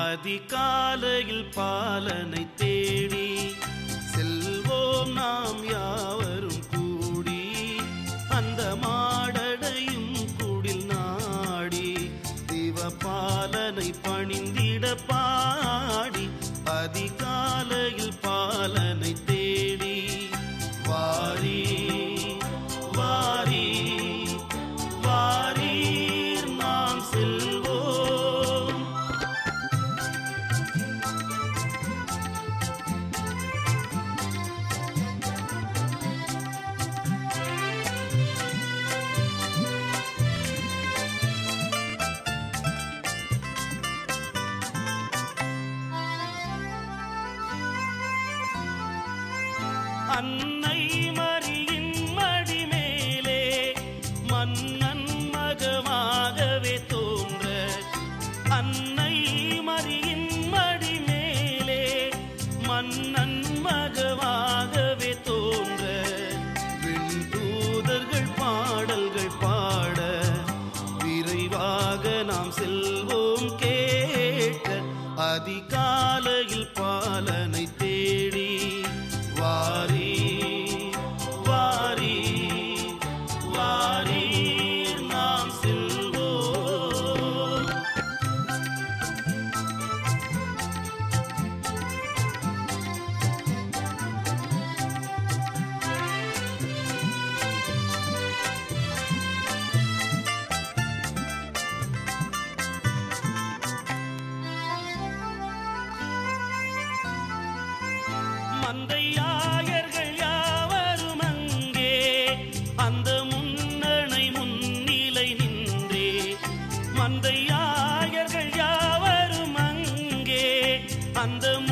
அதிகாலையில் பாலனை தேடி செல்வோம் நாம் யாவரும் கூடி அந்த மாடடையும் குடில் நாடி திவபாலனை பணிந்திட பாடி அதிகாலையில் பாலனை தேடி வாரி வாரி வாரீர் நாம் செல்வோம் அன்னை மரியின் மடிமேலே மன்னன் மகமாகவே தோன்ற அன்னை மரியின் மடிமேலே மன்னன் மகமாகவே தோன்ற விண்தூதர்கள் பாடல்கள் பாட விரைவாக நாம் செல்வோம் கேட்க அதிகாலையில் பாலனை தேடி வாரி வாரி வாரி நாம் செல்வோம் மந்தையாயர்கள் யாவரும் அங்கே அந்த முன்னணை முன்னிலை நின்றே மந்தையாயர்கள் யாவரும் அங்கே அந்த